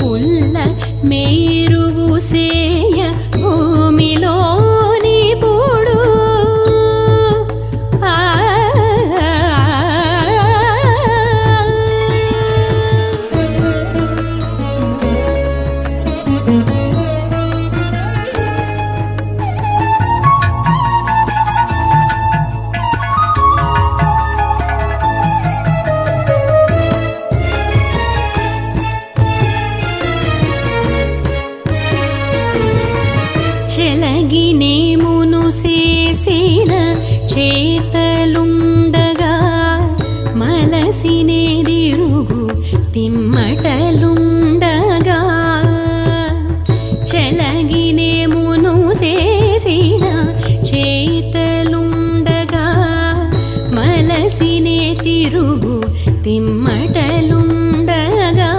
పుల్ల మేరువు సేయ భూమిలోని పొడు ఆ చెలగినేమును చేసిన చేతలుండగా మలసినేదిరుగు తిమ్మటలుండగా చెలగినేమును చేసిన చేతలుండగా మలసినే తిరుగు తిమ్మటలుండగా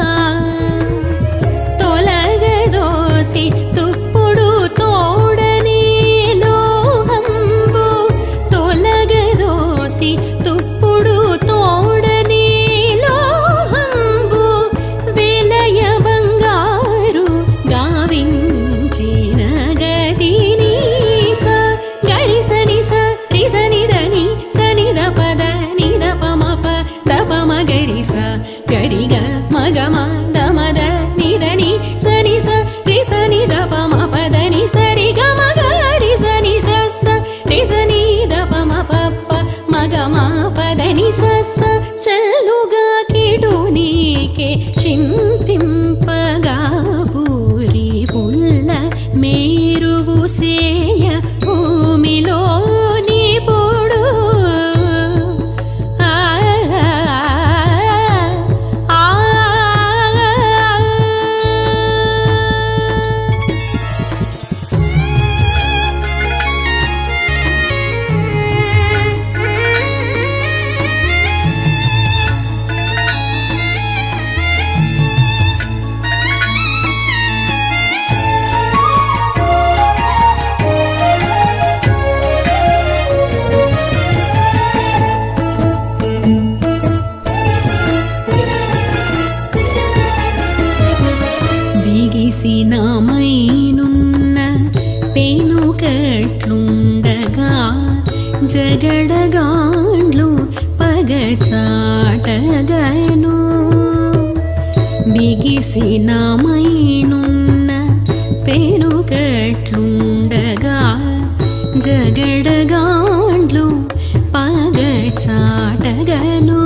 తొలగదోసి తుప్పుడు తోడని లోహంబు తొలగదోసి తుప్పుడు తోడని లోహంబు విలయ బంగారు గావించిన గదిని స గరిస నిస రిస నిదని సనిద పద నిద పమప దప మగరిస గరిగ మగమ దమద నిదని సని స రిస నిద పమ పదని సరి గ మగ రిస ని స స రిస నిద పమ పప్ప మగమ పదని స స చల్లుగా కిడు నీకే చింతింపగా పూరి పుల్ల మేరువు సేయ భూమిలో నీ పొడు ఆ ఆ బిగిసిన మైనున్న పెనుకట్లుండగా జగడగాండ్లు పగచాటగను బిగిసిన మైనున్న పెనుకట్లుండగా జగడగాండ్లు పగచాటగను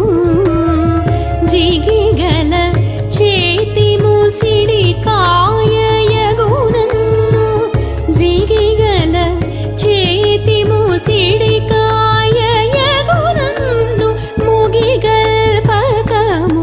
జిగిగల చేతి ముసిడి కాయయగునన్ను జిగిగల చేతి ముసిడి కాయయగునన్ను ముగిగల్పకము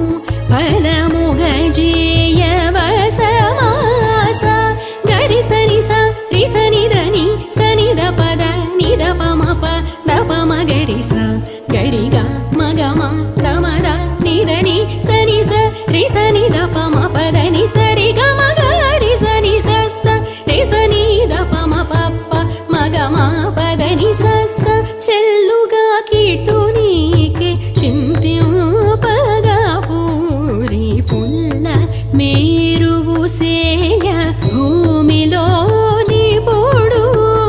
ఫలముగజేయవసమాస గరి సని స రి సని దని సని ద పద ని ద పమ ప ద పమ గరి స గరి గ మగ మ ద మ ద ని ద ని సని స రి సని ద పమ పద ని సరి గ మగ రి సని స స రి సని ద పమ పప్ప మగ మ పద ని స స చెల్లుగా కిటు నీకే చింతింపగా పూరి పుల్ల మేరువు సేయ భూమిలో నీ పొడు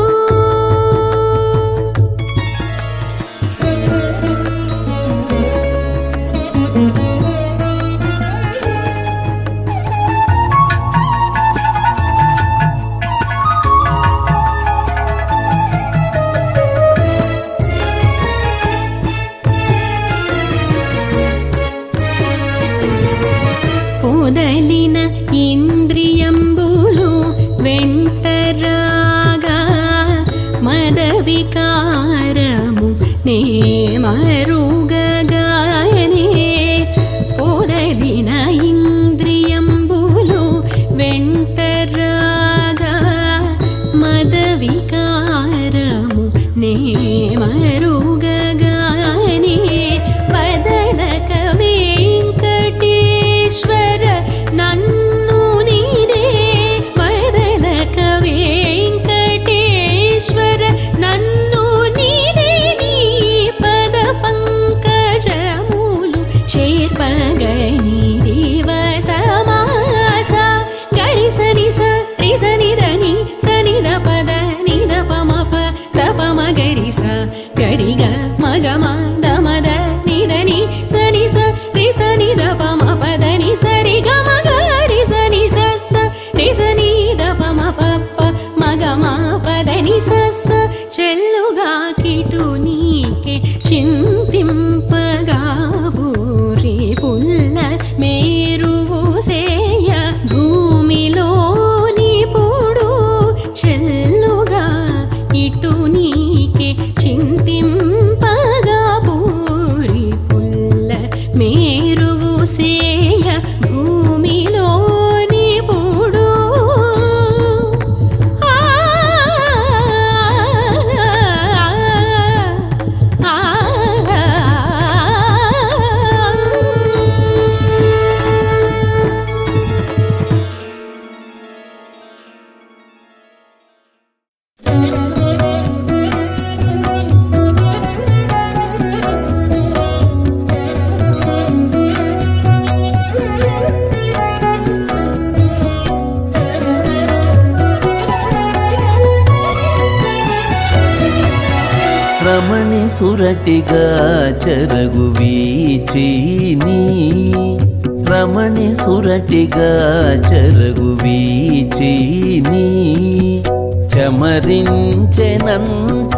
పొదలిన ఇంద్రియంబులు వెంటరాగా మద వికారము నే మరుగగానే పొదలిన ఇంద్రియంబులు వెంటరాగా మద వికారము నే మరుగగానే బదలక వెంకటేశ్వర నన్ను నీ రమణి సురటిగా చెరగు వీచిని రమణి సురటిగా చెరగు వీచిని చమరించెనంత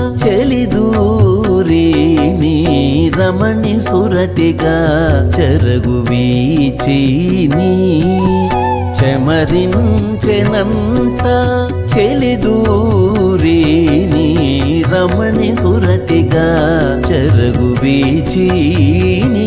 చెలిదూరిని రమణి సురటిగా చెరగు వీచిని చెమరించెనంత చెలిదూరిని రమణి సురటిగా చెరగు వీచిని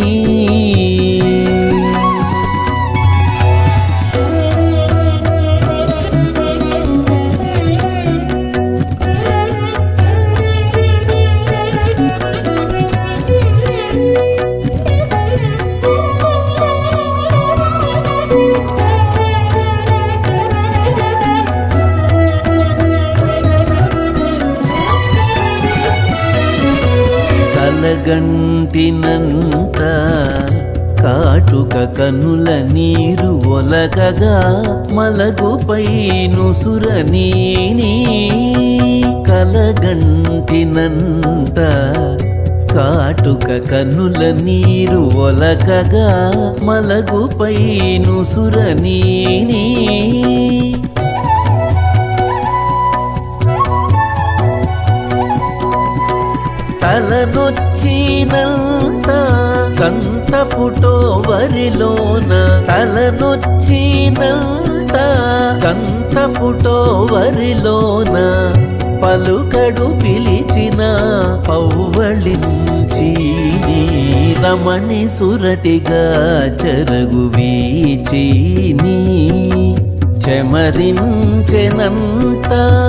కలగంటినంత కాటుక కనుల నీరు ఒలకగా మలగుపై నుసురని కలగంటినంత కాటుక కన్నుల నీరు ఒలకగా మలగుపై నుసురని తలనొచ్చినంత కంత పుటో వరిలోన తలనొచ్చినంత కంత పుటో వరిలోన పలుకడు పిలిచిన పౌవళించి నీ రమణి సురటిగా చెరగు వీచిని చెమరించెనంత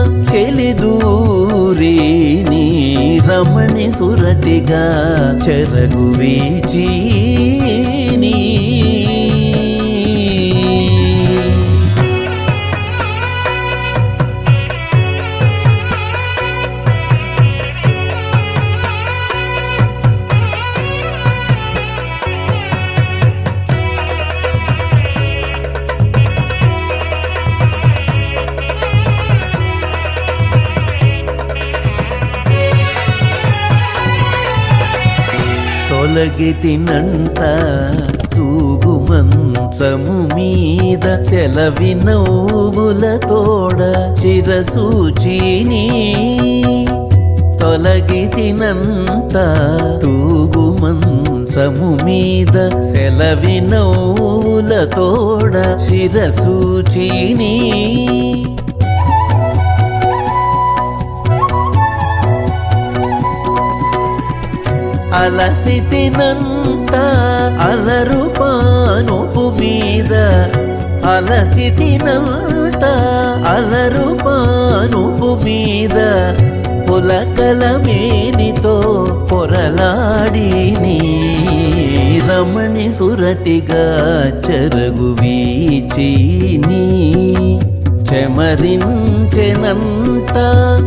చెలిదూరిని రమణి సురటిగా చెరగు వీచిని తొలగితినంత తూగు మంచము మీద సెలవి నవ్వుల తోడ చిరసూచిని తొలగితినంత తూగు మంచము మీద సెలవి నవ్వుల తోడ చిరసూచిని అలసితినంత అలరు పానుపు మీద అలసితినంత అలరు పానుపు మీద పులకల మేనితో పొరలాడిని రమణి సురటిగా చెరగు వీచిని చెమరించెనంత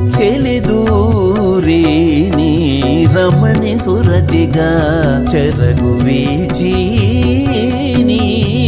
చెలిదూరిని రమణి సురటిగా చెరగు వీచిని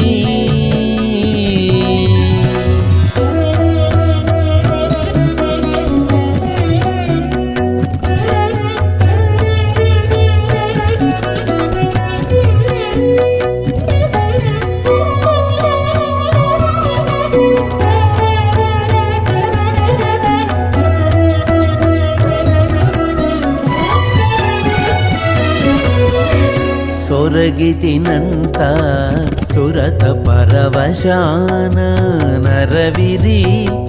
సొరగితినంత సురత పరవశాన నరవిరి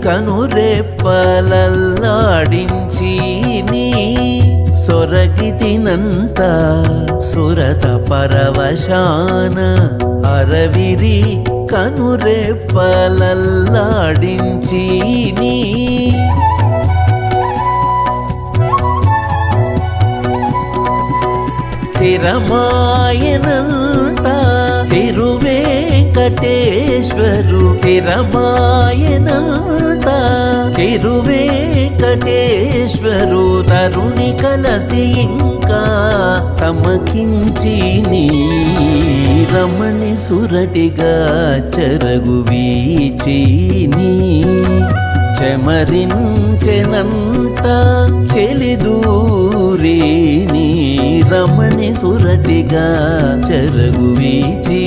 కనురెప్పలల్లాడించి నీ సొరగితినంత సురత పరవశాన అరవిరి కనురెప్పలల్లాడించి నీ తిరమాయనంత తిరువేంకటేశ్వరు తిరమాయనంత తిరువేంకటేశ్వరు తరుణి కలసి ఇంకా తమకించి నీ రమణి సురటిగా చెరగు వీచిని చెమరించెనంత చెలిదూరి నీ రమణి సురటిగా చెరగు వీచి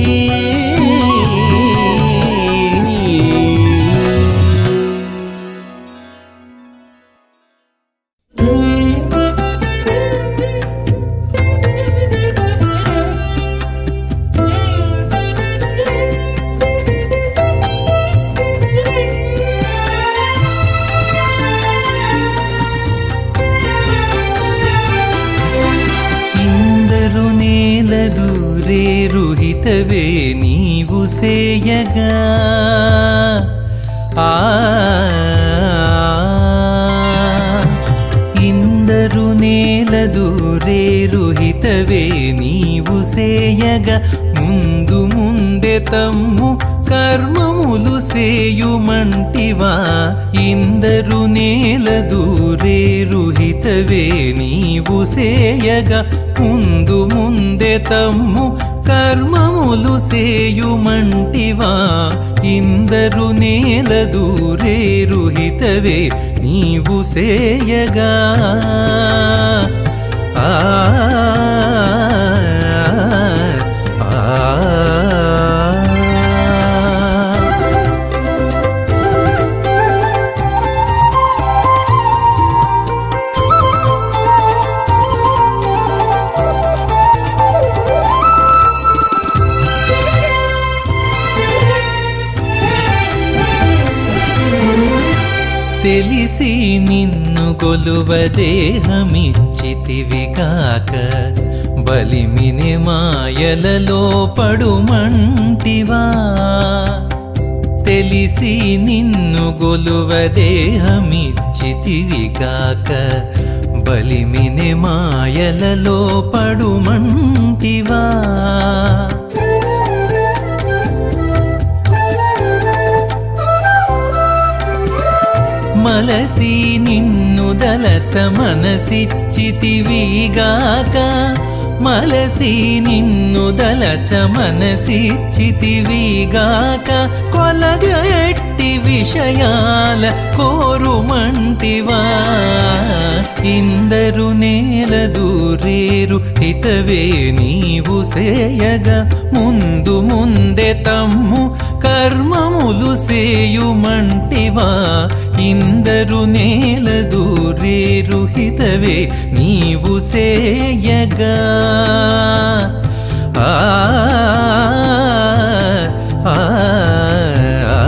ఇందరు నేల దూరే రుహితవే నీవు సేయగా ఆ ఇందరు నేల దూరే రుహితవే నీవు సేయగా ముందు ముందే తమ్ము కర్మములు సేయుమంటివా ఇందరు నేల దూరే రుహితవే నీవు సేయగా ముందు ముందే తమ్ము కర్మములు సేయుమంటివా ఇందరు నేల దూరే రుహితవే నీవు సేయగా ఆ ఆ తెలిసి నిన్ను కొలువ దేహమిచ్చితివి కాక బలిమిని మాయలలో పడుమంటివా తెలిసి నిన్ను గొలువ దేహమిచ్చితివి కాక బలిమిని మాయలలో పడుమంటివా మలసి నిన్ను దలచ మనసిచ్చితివిగాక మలసి నిన్ను దలచ మనసిచ్చితివిగాక కొలగట్టి విషయాల కోరుమంటివా ఇందరు నేల దూరేరు హితవే నీవు సేయగా ముందు ముందే తమ్ము కర్మములు సేయుమంటివా ఇందరు నేల దూరేరు హితవే నీవు సేయగా ఆ ఆ, ఆ, ఆ.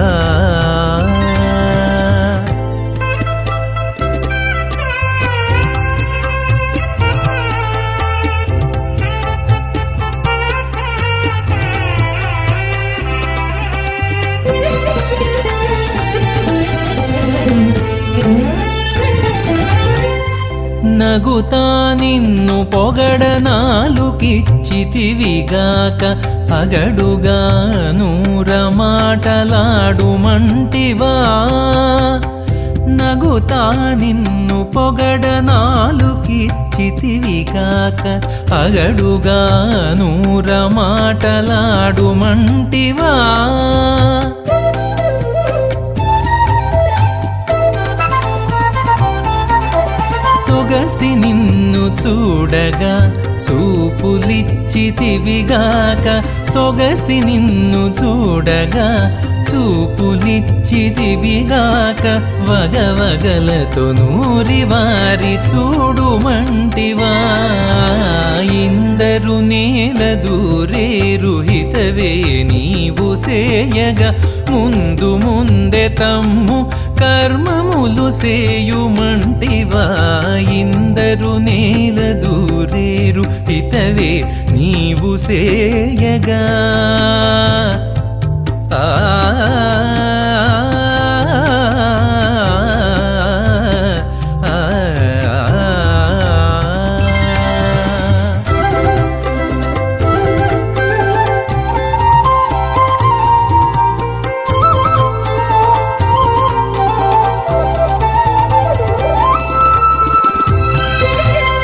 నగుతా నిన్ను పొగడ నాలుకిచ్చితివిగాక అగడుగా నూర మాటలాడుమంటివా నగుతా నిన్ను పొగడ నాలుకిచ్చితివిగాక అగడుగా నూర మాటలాడుమంటివా సొగసి నిన్ను చూడగా చూపులిచ్చితివిగాక సొగసి నిన్ను చూడగా చూపులిచ్చితివిగాక వగవగలతో నూరి వారి చూడుమంటివా ఇందరు నేల దూరేరు హితవే నీవు సేయగా ముందు ముందే తమ్ము కర్మములు సేయుమంటివా ఇందరు నేల దూరేరు హితవే నీవు సేయగా ఆ ఆ, ఆ.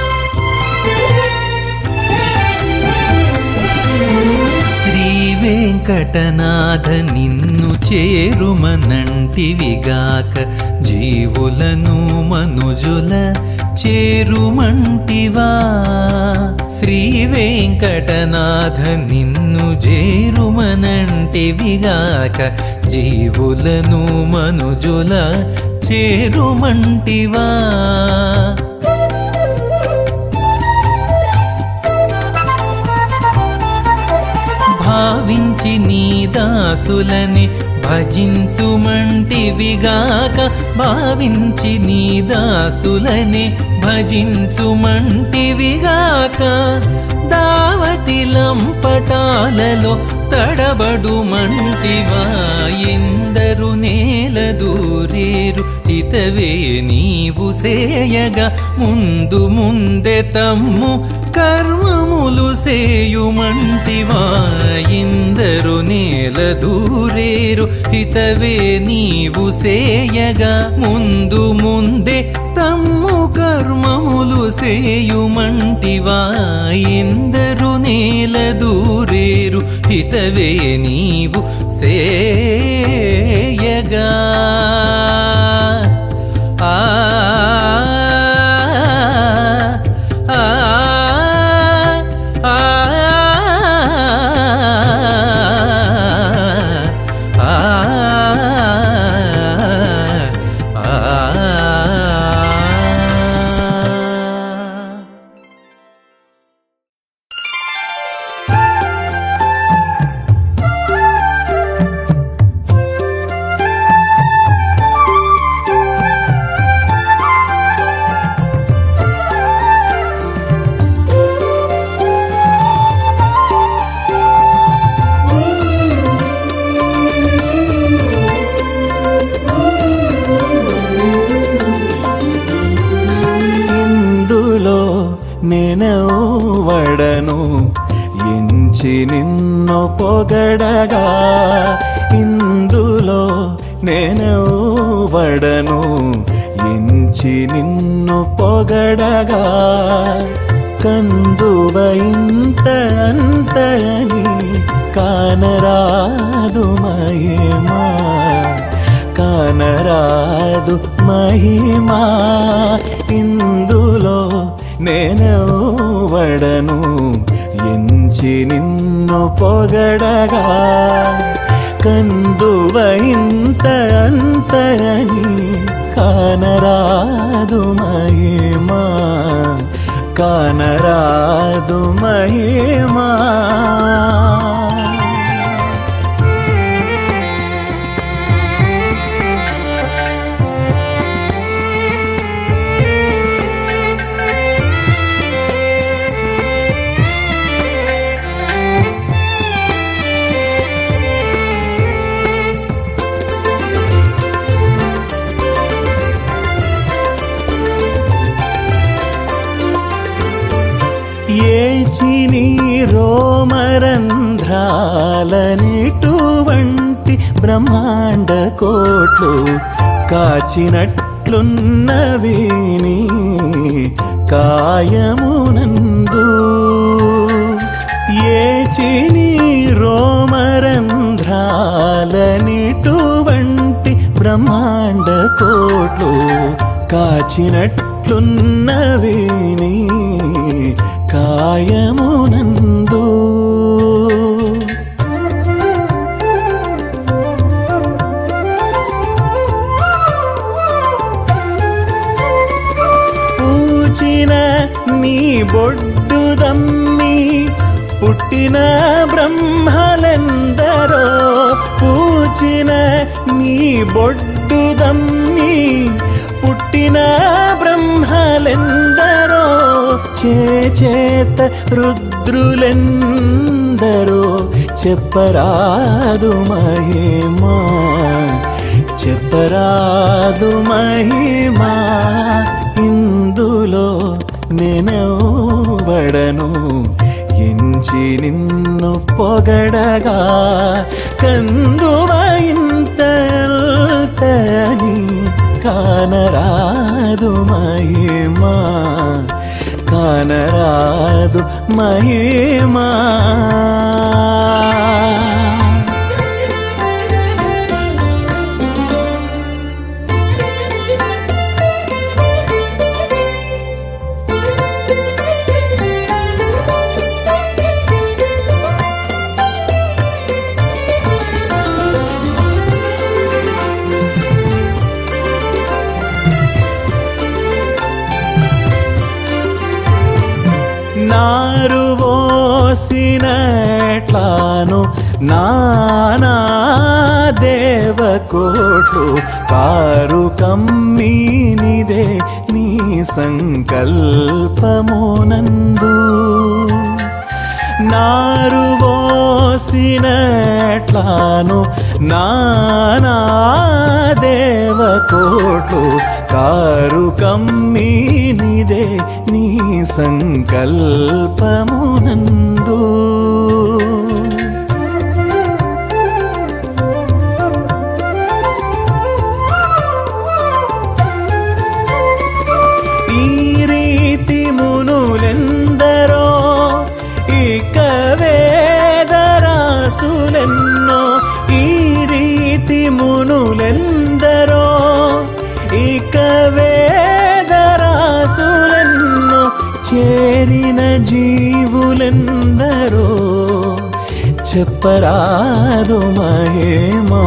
శ్రీ వెంకటేశ వెంకటనాథ నిన్ను చేరుమనంటివిగాక జీవులను మనుజుల చేరుమంటివా శ్రీ వెంకటనాథ నిన్ను చేరుమనంటివిగాక జీవులను మనుజుల చేరుమంటివా భావించి నీ దాసులని భజించుమంటివిగాక భావించి నీ దాసులని భజించుమంటివిగాక దావతి లంపటాలలో తడబడుమంటివా ఎందరు నేల దూరేరు ఇతవే నీవు సేయగా ముందు ముందే తమ్ము కర్మములు సేయుమంటివా ఇందరు నేల దూరేరు హితవే నీవు సేయగా ముందు ముందే తమ్ము కర్మములు సేయుమంటివా ఇందరు నేల దూరేరు హితవే నీవు సేయగా ఆ ఆ ఆ ఇందులో నేనవడను ఎంచి నిన్ను పొగడగా ఇందులో నేనవడను ఎంచి నిన్ను పొగడగా కందువ ఇంత అంత అని కానరాదు మహిమా కానరాదు మహిమా ఇందులో నేనవడను ఎంచి నిన్ను పొగడగా కందువ ఇంత అంతరని కానరాదు మహిమా కానరాదు మహిమా ఏచిని రోమరంధ్రాలనిటువంటి బ్రహ్మాండ కోట్లు కాచినట్లున్నవి నీ కాయమునందు ఏచిని రోమరంధ్రాలనిటువంటి బ్రహ్మాండ కోట్లు కాచినట్లున్నవి నీ కాయమునందు పూచిన నీ బొడ్డు దమ్మి పుట్టిన బ్రహ్మలెందరో పూచిన నీ బొడ్డు దమ్మి పుట్టిన బ్రహ్మలెందరో చేచేత రుద్రులెందరో చెప్పరాదు మహిమా చెప్పరాదు మహిమా ఇందులో నేనవడను ఎంచి నిన్ను పొగడగా కందువ ఇంతని కానరాదు మహిమా కానరాదు మహిమా నారు ఓసినట్లాను నానా దేవకోట్లు కారు కమ్మీనిదే నీ సంకల్పమునందు నారు ఓసినట్లాను నానా దేవకోట్లు కారు కమ్మీనిదే నీ సంకల్పమునందు ఈ రీతి మునులెందరో ఇక వేదరాసులెన్నో ఈ రీతి మునులెందరో ఇక వేదరాసులెన్నో చేరిన జీవులెందరో చెప్పరాదు మహిమా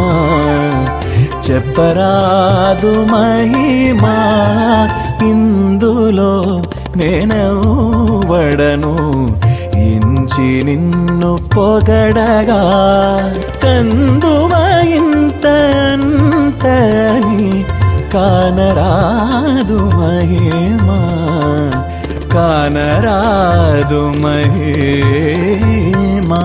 చెప్పరాదు మహిమా ఇందులో నేనవడను ఎంచి నిన్ను పొగడగా కందువ ఇంత అంతని కానరాదు మహిమా కానరాదు మహిమా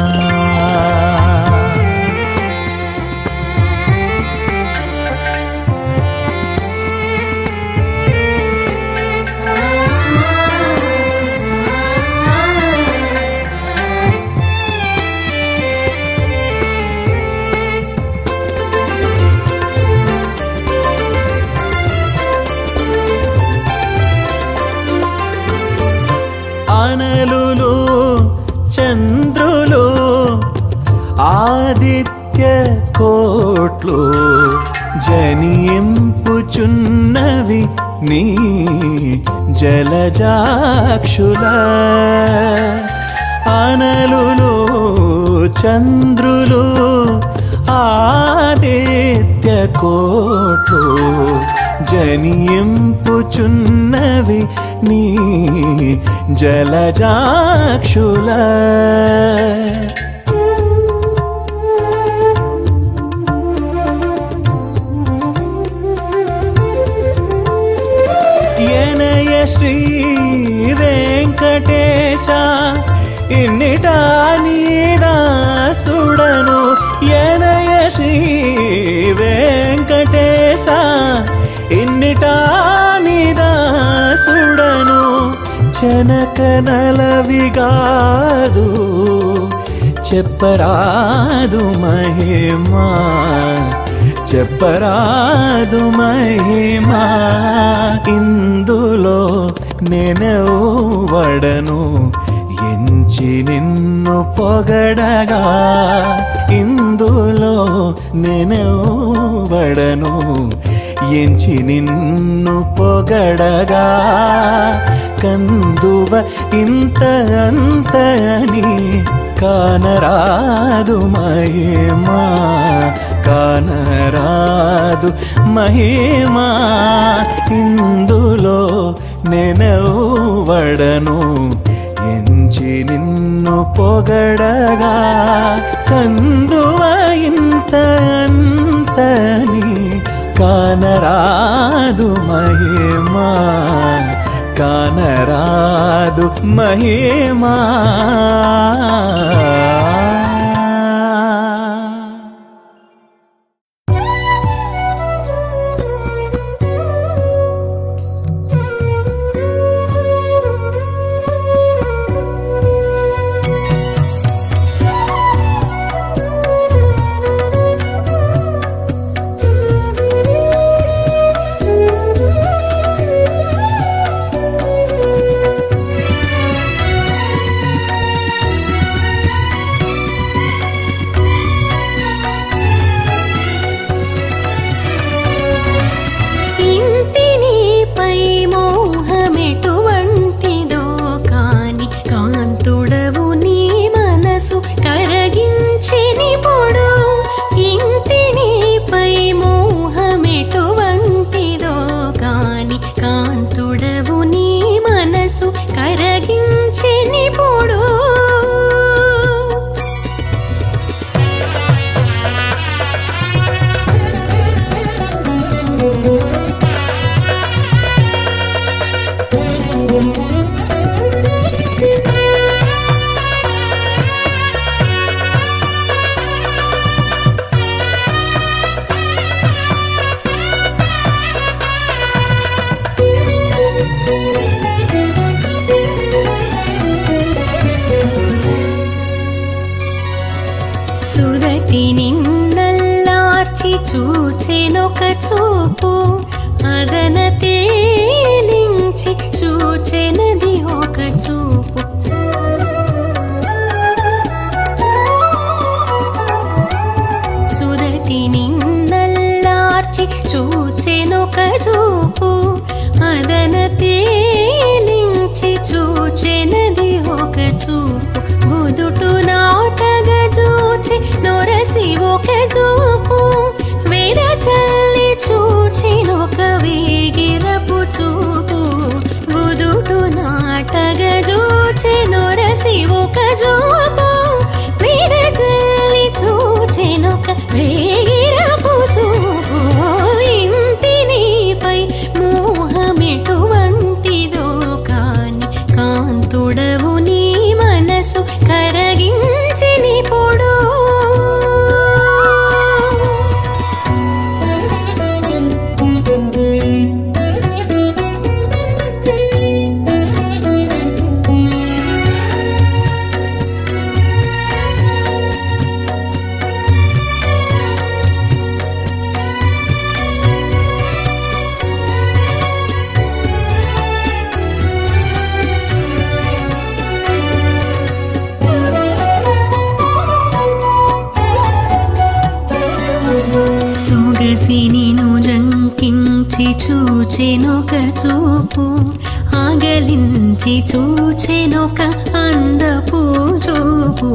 అనలులు చంద్రులు ఆదిత్య కోట్లు జనింపుచున్నవి నీ జలజాక్షుల అనలులు చంద్రులు ఆదిత్య కోట్లు జనింపుచున్నవి నీ జలజాక్షుల ఎనయ శ్రీ వెంకటేశ ఇన్నిటా నీదాసుడను ఎనయ శ్రీ వెంకటేశ ఇన్నిటా నీదాసుడను చెనక నలవిగాదు చెప్పరాదు మహిమా చెప్పరాదు మహిమా ఇందులో నేనవడను ఎంచి నిన్ను పొగడగా ఇందులో నేనవడను ఎంచి నిన్ను పొగడగా కందువ ఇంత అంత అని కానరాదు మహిమా కానరాదు మహిమా ఇందులో నెనవడను ఎంచి నిన్ను పొగడగా కందువ ఇంత అంతని కానరాదు మహిమా కానరాదు మహిమా సురతి నిన్నల్లార్చి చూచెనొక చూపు అదన తేలించి చూచెనది ఒక చూపు సురతి నిన్నల్లార్చి చూచెనొక చూపు అదన తేలించి చూచెనది ఒక చూపు గుదుటు నాటగ చూచి నొరసి ఒక చూపు విరచల్లి చూచినొక వేగిరపు చూపు గుదుటు నాటగ చూచి నొరసి ఒక చూపు విరచల్లి చూచినొక వేగిరపు చూపు ఇంటి నీపై మోహమెటువంటిదో కాని కాంతుడవు నీ మనసు కరగించిని పొడు సొగసి నిను జంకించి చూచెనొక చూపు ఆగలించి చూచెనొక అందపు చూపు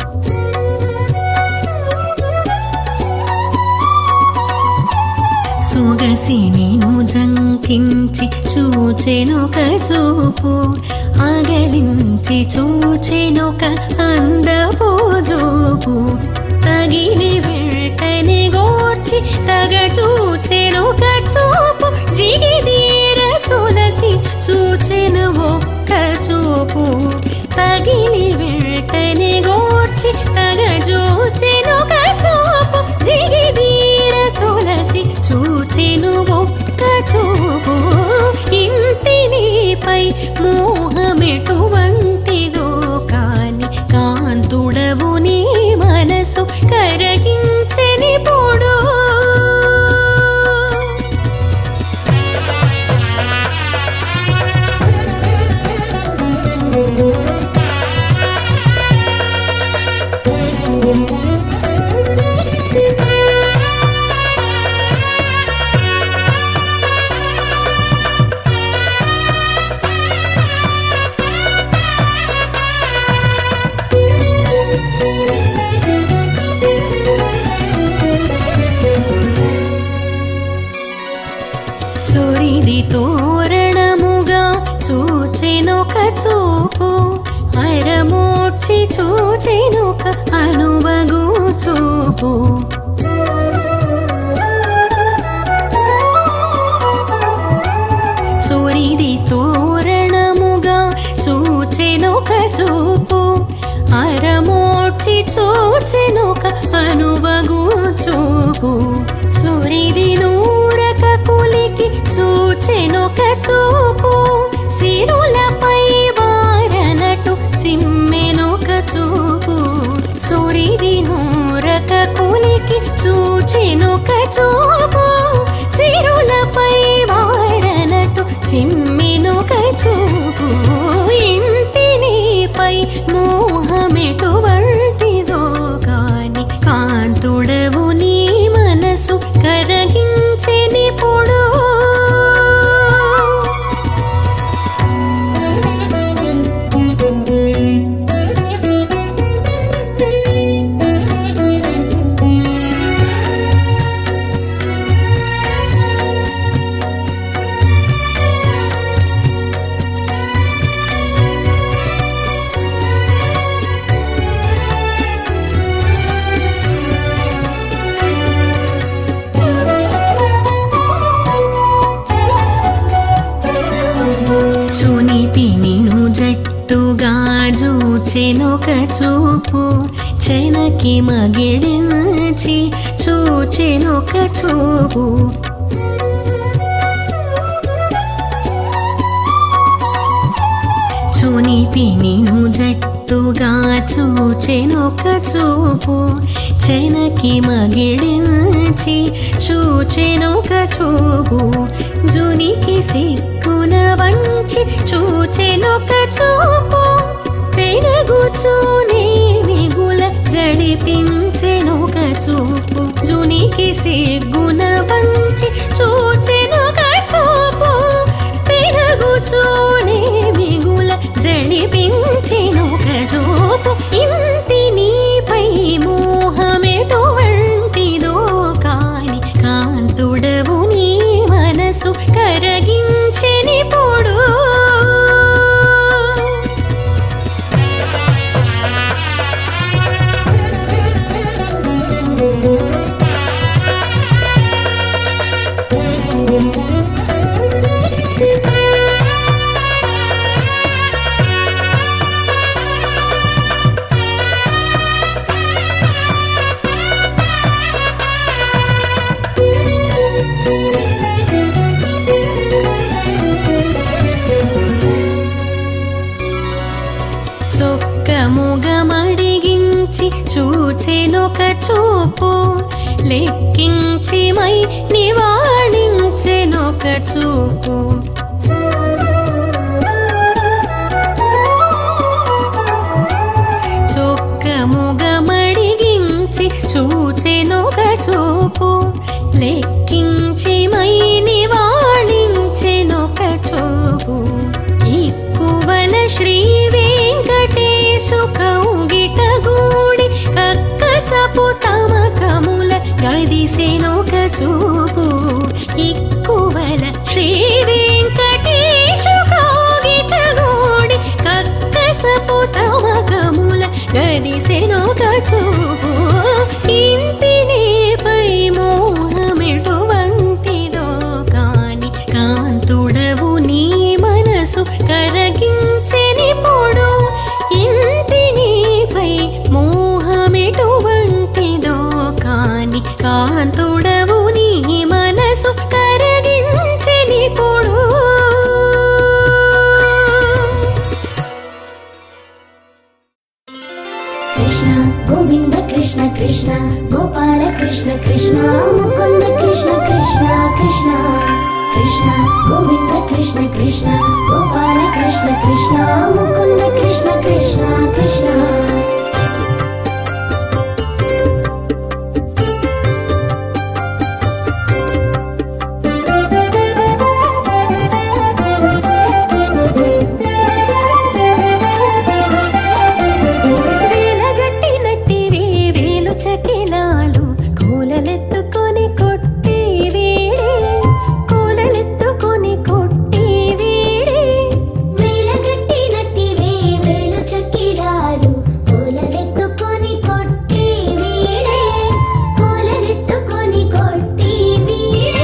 సొగసి నేను జంకించి చూచెనొక చూపు ఆగలించి చూచెనొక అందపు చూపు తగిలి వెంటనే గోర్చి తగ చూచెనొక చూపు జిగిదీర సులసి చూచెను ఒక్క చూపు తగిలి వెంటనే గోర్చి తగ చూచెనొక చూపు జిగిదీర సులసి చూచెను ఒక్క చూపు ఇంటి నీపై మోహమెటువంటిదో కాని కాంతుడవు నీ మనసు కరగించని పొడు సురిది తోరణముగా చూచెనొక చూపు అరమోడ్చి చూచెనొక అనువగు చూపు సురిది తోరణముగా చూచెనొక చూపు అరమోడ్చి చూచెనొక అనువగు చూపు సురిది నూరక కులికి చూచెనొక చూపు సిరులపై వారనటు చిమ్మెనొక చూపు సురిది నూరక కులికి చూచెనొక చూపు సిరులపై వారనటు చిమ్మెనొక చూపు ఇంటి నీపై మోహమెటువంటిదో కాని కాంతుడవు నీ మనసు కరగించెని పొడు చునిపి నిను జట్టుగా చూచెనొక చూపు చెనకి మగిడించి చూచెనొక చూపు చునిపి నిను జట్టు ముద్దుగా చూచెనొక చూపు చెనకి మగిడించి చూచెనొక చూపు జునికి సిక్కున వంచి చూచెనొక చూపు పెరుగుచూనే మిగుల జడిపించెనొక చూపు జునికి సిగ్గున వంచి చూచెనొక చూపు పెరుగుచూనే మిగుల జడిపించెనొక చూపు ఇంటి నీపై మోహమెటువంటిదో కాని కాంతుడవు నీ మనసు కరగించెని పొడు చొక్కముగమడిగించి చూచెనొక చూపు లెక్కించి మై నివాళించెనొక చూపు చొక్కముగమడిగించి చూచెనొక చూపు లెక్కించి మై నివాళించెనొక చూపు ఇక్కువల శ్రీ వెంకటేశు కౌగిట గూడి కక్కసపు తమకముల గదిసెనొక చూపు ఇక్కువల శ్రీ వెంకటేశు కౌగిట గూడి కక్కసపు తమకముల గదిసెనొక చూపు ఇంటినేపై మోహమెటువంటిదో కాని కాంతుడవు నీ మనసు కరగించెని పొడు ఇంటినిపై మోహమెటువంటిదో కాని కాంతుడవు నీ మనసు కరగించెని పొడు కృష్ణ గోవింద కృష్ణ కృష్ణ గోపాల కృష్ణ కృష్ణ ముకుంద కృష్ణ కృష్ణ కృష్ణ కృష్ణ గోవింద కృష్ణ కృష్ణ గోపాల కృష్ణ కృష్ణ ముకుంద కృష్ణ కృష్ణ కృష్ణ వేలగట్టినట్టివే వేలు చకిలాలు కూలలెత్తుకొని కొట్టి వీడే కూలలెత్తుకొని కొట్టి వీడే వేలగట్టినట్టివే వేలు చక్కిరాలు పూలలెత్తుకొని కొట్టి వీడే పూలలెత్తుకొని కొట్టి వీడే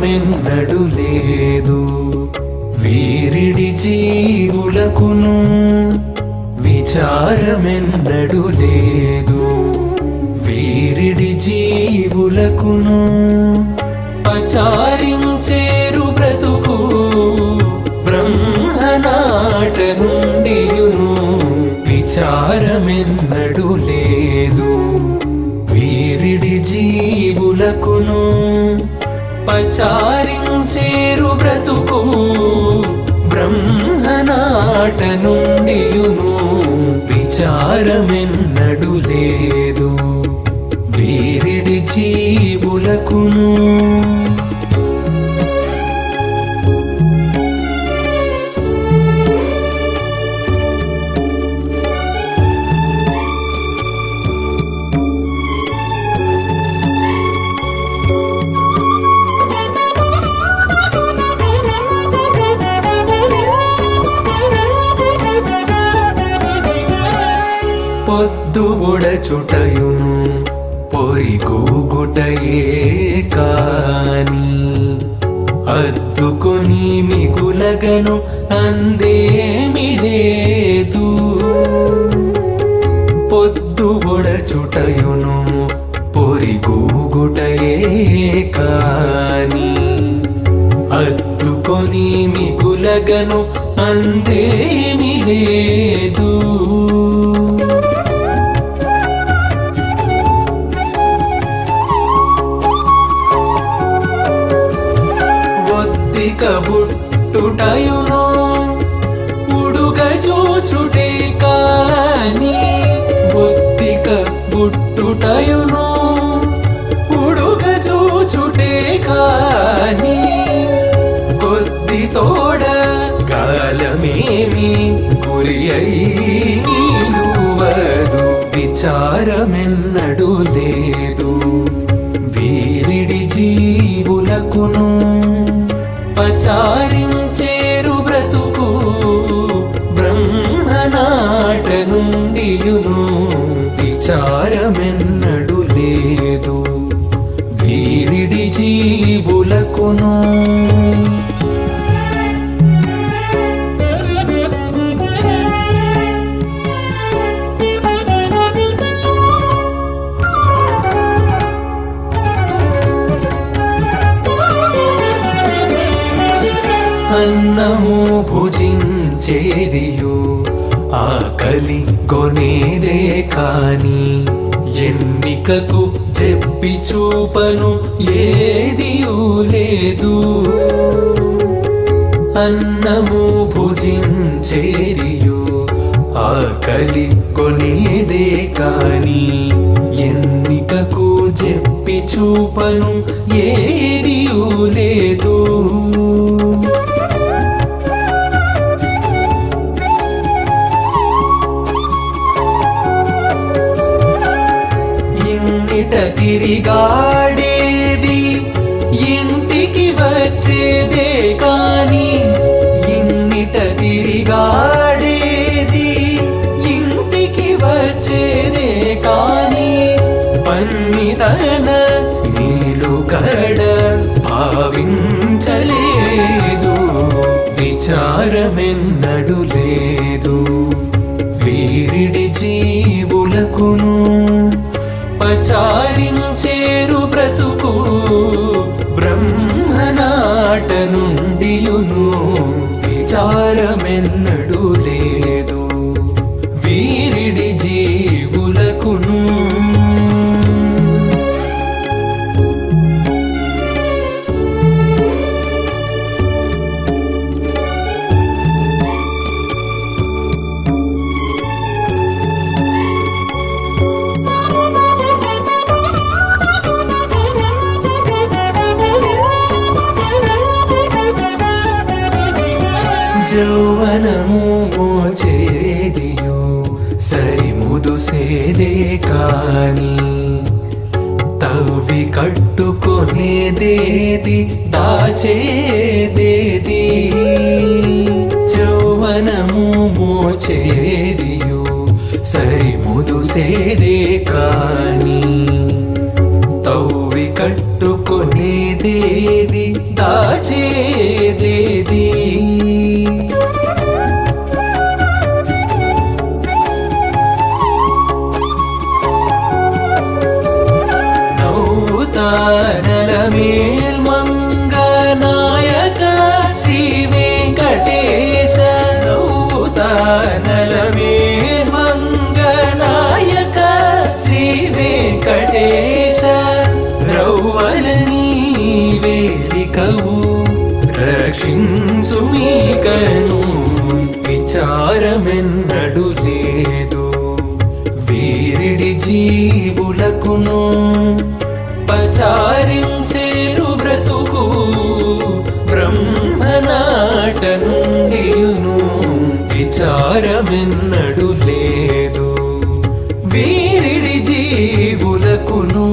విచారమెన్నడు లేదు వీరిడి జీవులకును విచారమెన్నడు లేదు వీరిడి జీవులకును పచారించేరు బ్రతుకు బ్రహ్మనాట నుండియును విచారమెన్నడు లేదు వీరిడి జీవులకును పచారించేరు బ్రతుకు బ్రహ్మనాట నుండియును విచారమెన్నడు లేదు వీరిడి జీవులకును పొద్దు ఒడచుటయును పొరిగూగుటయే కాని అద్దుకొని మిగులగను అందేమి లేదు పొద్దు ఒడచుటయును పొరిగూగుటయే కాని అద్దుకొని మిగులగను అందేమి లేదు ఒత్తిక బుట్టుటయును ఉడుగ చూచుటే కాని ఒత్తిక బుట్టుటయును ఉడుగ చూచుటే కాని కొద్ది తోడ కాలమేమి గురి అయినువదు విచారమెన్నడు లేదు వీరిడి జీవులకును పచారించేరు బ్రతుకు బ్రహ్మనాట నుండియును విచారమెన్నడు లేదు వీరిడి జీవులకును అన్నము భుజించేదియు ఆకలి కొనేదే కాని ఎన్నికకు చెప్పి చూపను ఏదియు లేదు అన్నము భుజించేదియు ఆకలి కొనేదే కాని ఎన్నికకు చెప్పి చూపను ఏదియు లేదు ఇన్నిట తిరిగాడేది ఇంటికి వచ్చేదే కాని ఇన్నిట తిరిగాడేది ఇంటికి వచ్చేదే కాని పన్నితన నీలు కడ భావించలేదు విచారమెన్నడు లేదు వీరిడి జీవులకును పచారించేరు బ్రతుకు బ్రహ్మనాట నుండియును విచారమెన్నడు లేదు వీరిడి జీవులకును జౌవనము మోచేదియు సరి ముదుసేదే కాని తవ్వి కట్టుకొనేదేది దాచేదేది జౌవనము మోచేదియు సరి ముదుసేదే కాని తవ్వి కట్టుకొనేదేది దా నలవే మంగనాయక శ్రీ వెంకటేశ రౌవలని వేదికవు రక్షించు మీకను విచారమెన్నడు లేదు వీరిడి జీవులకును పచారించేరు బ్రతుకు బ్రహ్మనాట నుండియును విచారమెన్నడు లేదు వీరిడి జీవులకును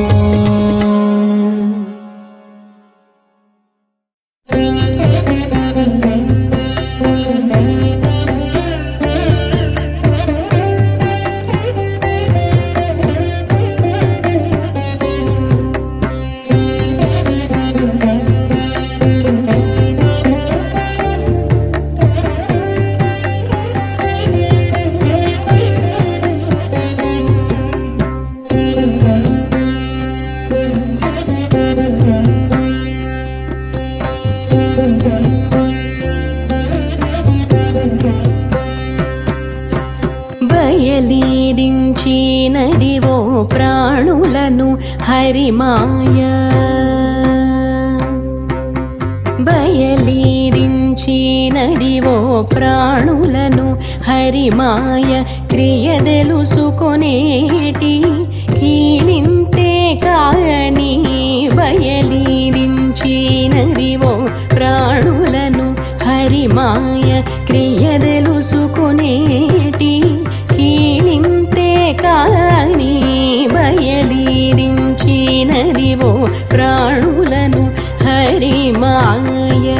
బయలీరించినదివో ప్రాణులను హరిమాయ బయలీరించినదివో ప్రాణులను హరిమాయ క్రియ తెలుసుకొనేటి కీలింతే కాని బయలీరించినదివో ప్రాణులను హరిమాయ క్రియ తెలుసుకొనేటి కీలింతే కాని బయలీరించినదివో ప్రాణులను హరిమాయ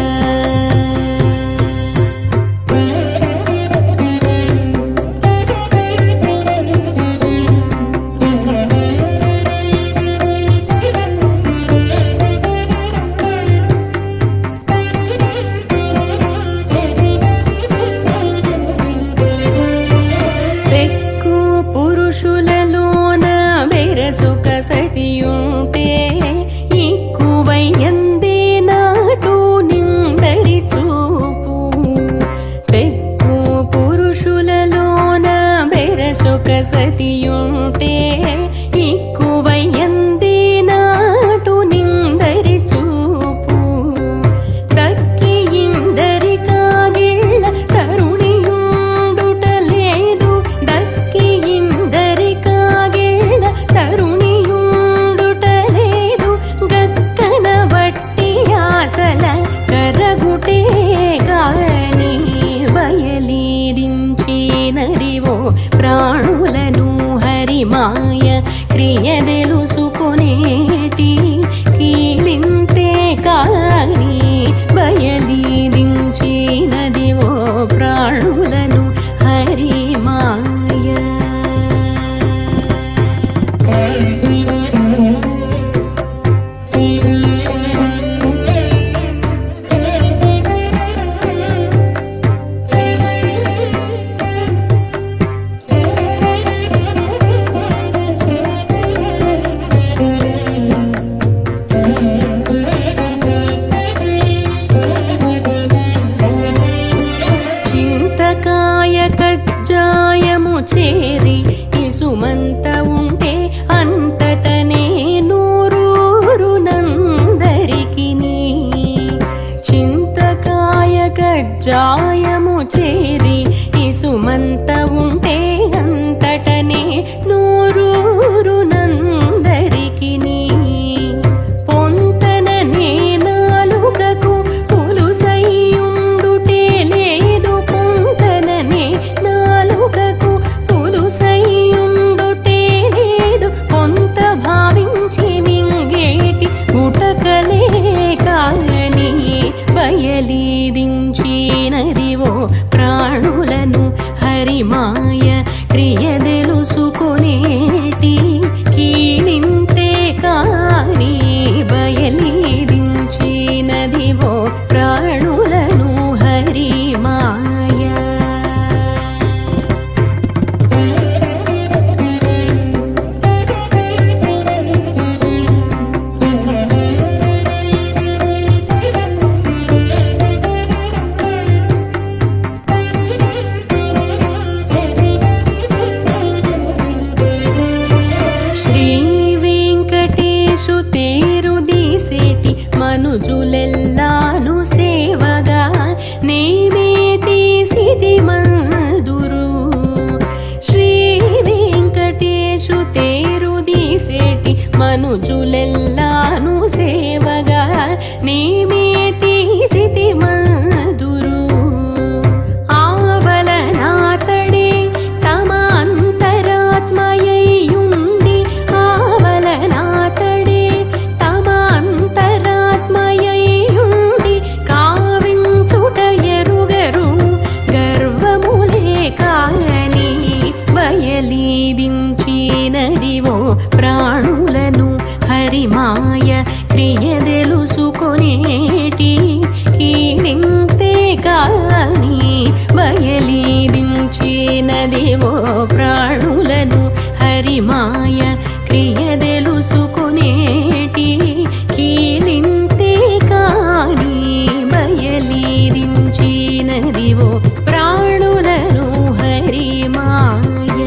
పెక్కు పురుషులలోన వెరసుక సతియుంటే ఎక్కువయందే నాటు నిందరి చూపు పెక్కు పురుషులలోన వెరసుక సతియుంటే ఎక్కువయందే నాటు నిందరి చూపు దక్కి ఇందరి కాగిళ్ళ తరుణియుండుటలేదు దక్కి ఇందరి కాగిళ్ళ తరుణియుండుటలేదు గక్కన వట్టి ఆసల కరగుటే గాని బయలీరించినదివో ప్రాణులను హరిమాయ క్రియ తెలుసుకొనేటి కీలింతే కాని బయలీరించినదివో ప్రాణులను హరిమాయ చింతకాయ కజ్జాయము చేరి ఇసుమంత ఉంటే అంతటనే నూరూరు నందరికి చింతకాయ కజ్జాయము చేరి ఇసుమంత ఉంటే అంతటనే నూరూరు నందరికి పొంతననే నాలుకకు పులుసయ్యుండుటే లేదు పొంతననే నాలుకకు పులుసయ్యుండుటే లేదు కొంత భావించి మింగేటి గుటకలే కాని బయలీదించినదివో ప్రాణులను హరిమాయ క్రియ తెలుసుకొనేటి కీలింతే కాని బయలీదించినదివో ప్రాణులను హరిమాయ మనుజులెల్లాను సేవగా నేమే తీసిది మందురు శ్రీ వెంకటేశు తేరు దీసేటి మనుజులెల్లాను సేవగా నేమే తీసిది మందురు ఆవలనాతడే తమ అంతరాత్మయ్యుండి ఆవలనాతడే తమ అంతరాత్మయ్యుండి కావించుట ఎరుగరు గర్వములే కాని బయలీదించినదివో ప్రాణులను హరిమాయ క్రియ తెలుసుకొనేటి కీలింతే కాని బయలీదించినదివో ప్రాణులను హరిమాయ క్రియ తెలుసుకొనేటి కీలింతే కాని బయలీదించినదివో ప్రాణులను హరిమాయ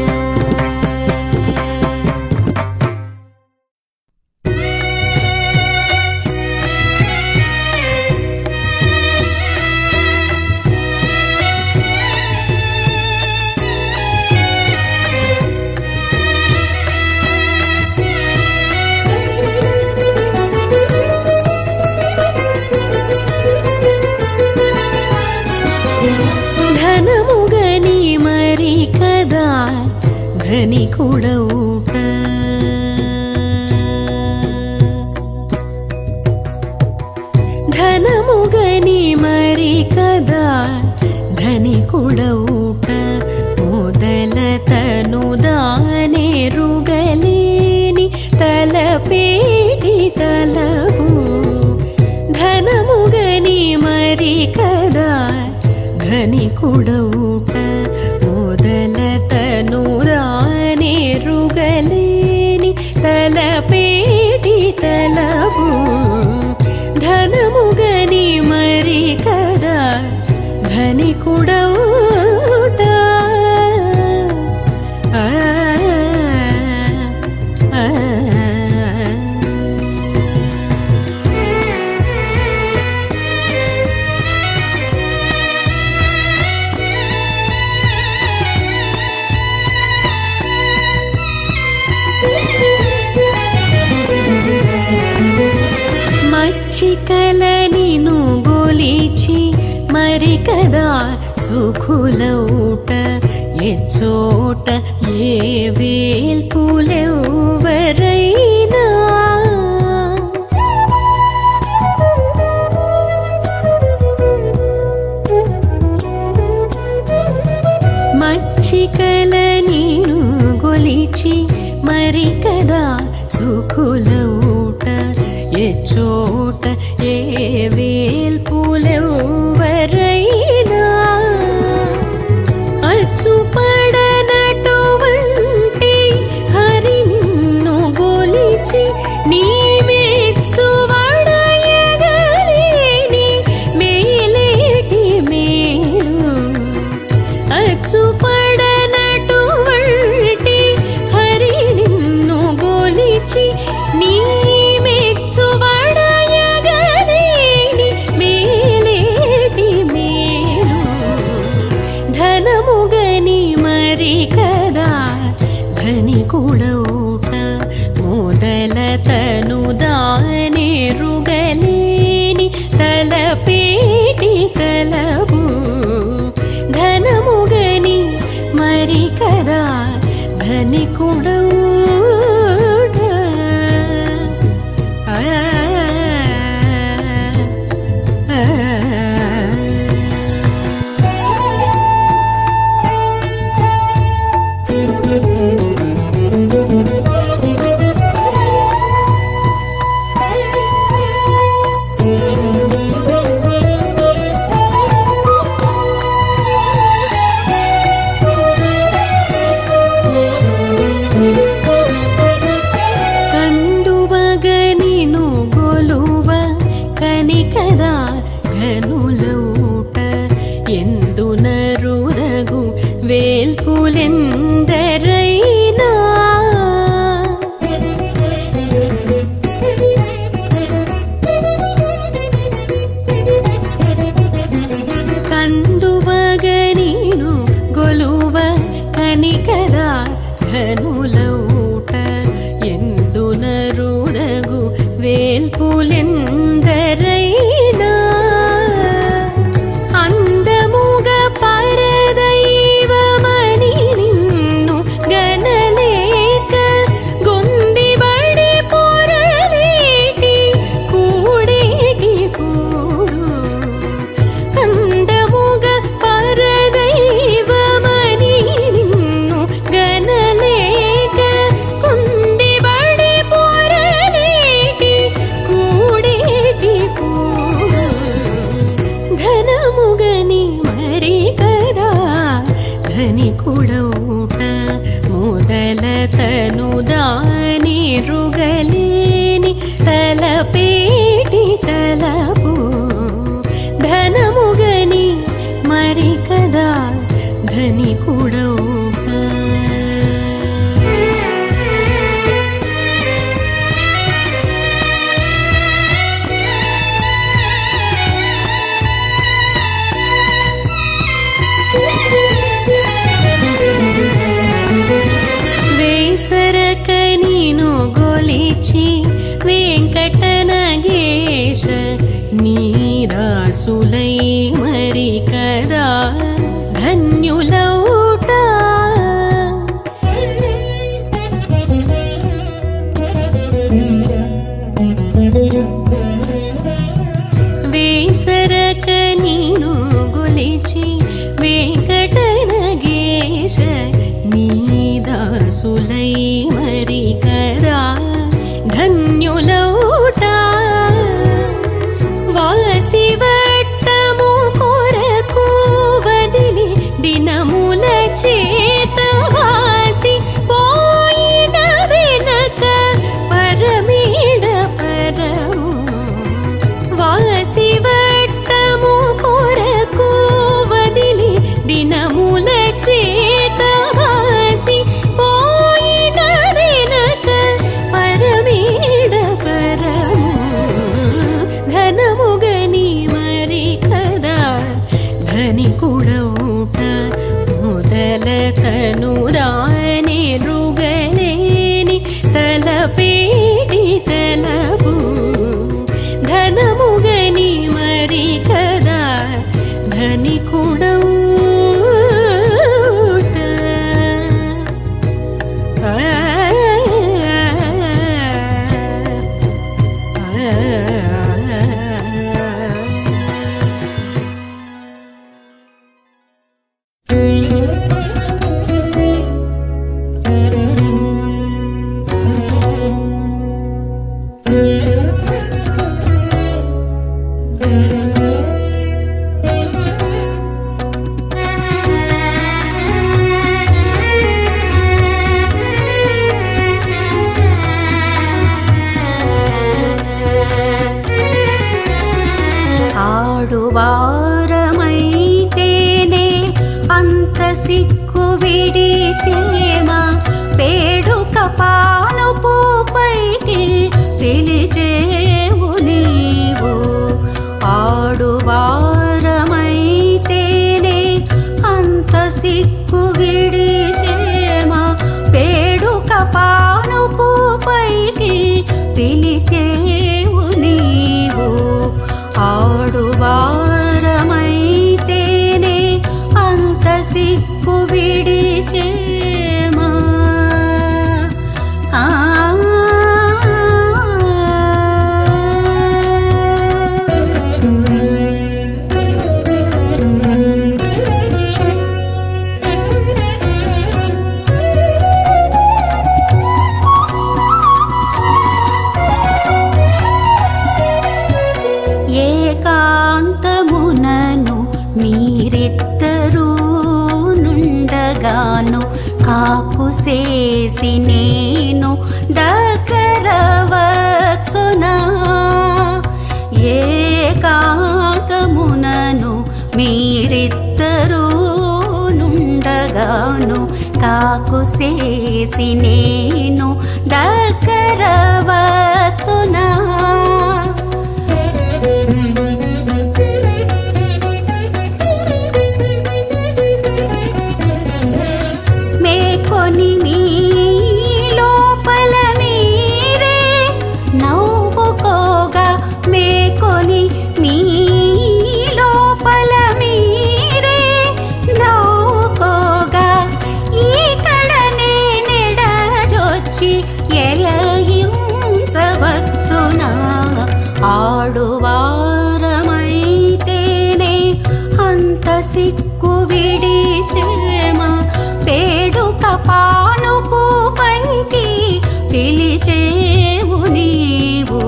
ధనముగని మరి కదా ధని కూడవుట ధనముగని మరి కదా ధని కూడవుట మొదలతను దానేరుగలేని తలపేటి తలవు ధనముగని మరి కదా ఘని కుడవుట మొదలతను రానేరుగలేని తలపేటి తలవు ధనముగని మరి కదా ఘని కుడవుట ఆ, ఆ, ఆ. మచ్చికల నిను గొలిచి మరి కదా సుఖులౌట ఎచ్చోట ఏ వేల్పులెవరైనా మచ్చికల నీను గొలిచి మరి కదా సుఖులౌట ఏ చోట ఏ వేల్పులెవరైనా అచ్చుపడనటువంటి హరి నిన్ను గొలిచి నీ మెచ్చువడయగలేని మేలేటి మేలు అచ్చుపడనటువంటి హరి నిన్ను గొలిచి నీ మెచ్చువడయగలేని మేలేటి మేలు ధనముగని మరి కదా ధని కూడవుట మొదలతను దానేరుగలేని తలపేటి తలవు ధనముగని మరి కదా ధని కూడవుట ఆ, ఆ, ఆ. Thank you. ఆడువారమైతేనే అంత సిక్కు విడిచేమా పేడుక పానుపు పైకి పిలిచేవు నీవు ఆడువారమైతేనే అంత సిక్కు విడిచేమా పేడుక పానుపు పైకి పిలిచేవు నీవు ఆడువారమైతేనే అంత సిక్కు విడిచేమా ఆ ఏకాంతమునను మీరిద్దరూ నుండగాను కాకుసేసి నేను దగ్గర వచ్చునా ఏకాంతమునను మీరిద్దరూ నుండగాను కాకుసేసి నేను దగ్గర వచ్చునా మేకొని మీ లోపల మీరే నవ్వుకోగా మేకొని మీ లోపల మీరే నవ్వుకోగా ఈకడనే నెడజొచ్చి ఎలయించవచ్చునా ఆడువారమైతేనే అంత సిక్కు విడిచేమా పేడుక పానుపు పైకి పిలిచేవు నీవు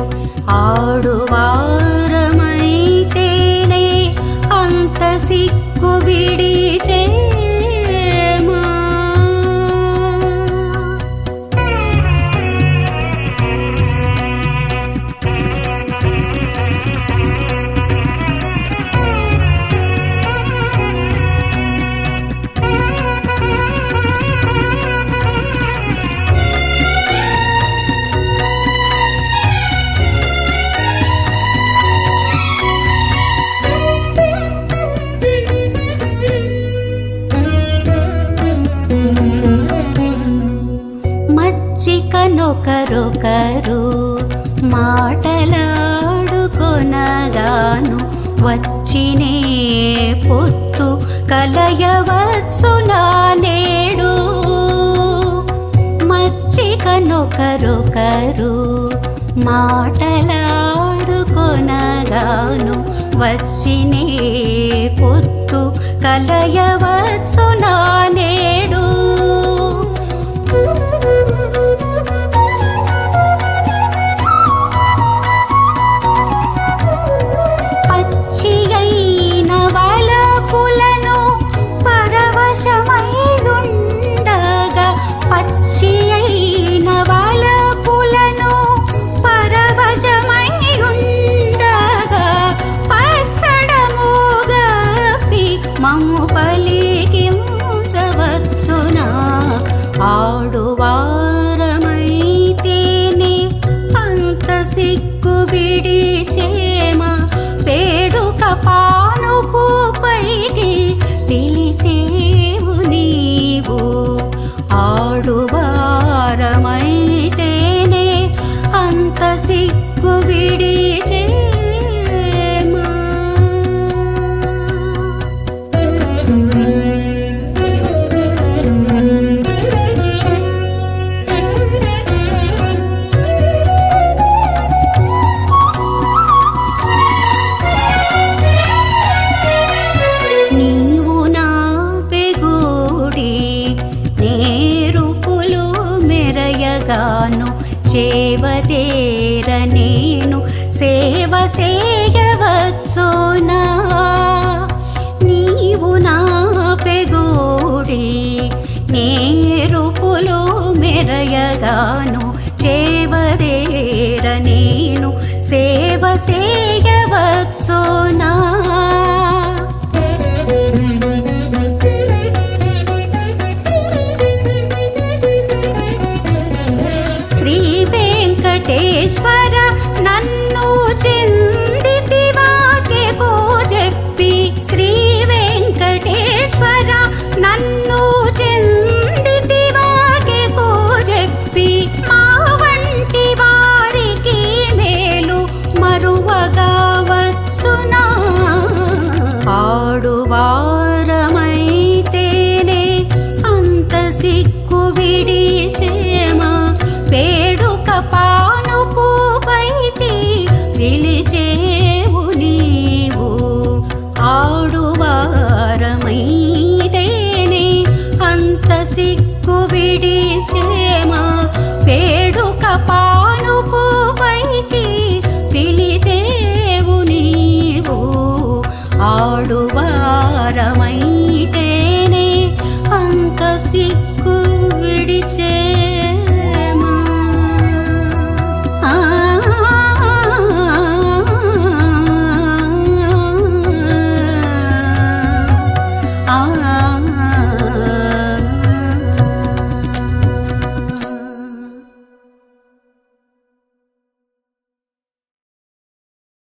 ఆడువారమైతేనే అంత సిక్కు విడిచేమా మచ్చికనొకరొకరు మాటలాడుకొనగాను వచ్చినే పొత్తు కలయవచ్చునా నేడు మచ్చికనొకరొకరు మాటలాడుకొనగాను వచ్చినే పొత్తు కలయవచ్చునా నేడు పచ్చి అయిన వలపులను పరవశమైయుండగా పచ్చి అయిన వలపులను పరవశమైయుండగా పచ్చడముగపి మమ్ము పలికించవచ్చునా మెరయగాను చేవదేర నేను సేవ చేయవచ్చునా నీవు నా పెగూడి నేరుపులో మెరయగాను చేవదేర నేను సేవ చేయవచ్చునా శ్రీ వెంకటేశ్వర నన్ను చిందితివాకే కో చెప్పి శ్రీ వెంకటేశ్వర నన్ను చిందితివాకే కో చెప్పి మా వంటి వారికి మేలు మరువగా వచ్చునా ఆడువారమైతేనే అంత సిక్కు విడిచేమా వేడుక పానుపు పైకి పిలిచేవు నీవు ఆడువారమైతేనే అంత సిక్కు విడిచేమా వేడుక పానుపు పైకి పిలిచేవు నీవు ఆడువారమైతేనే అంత సిక్కు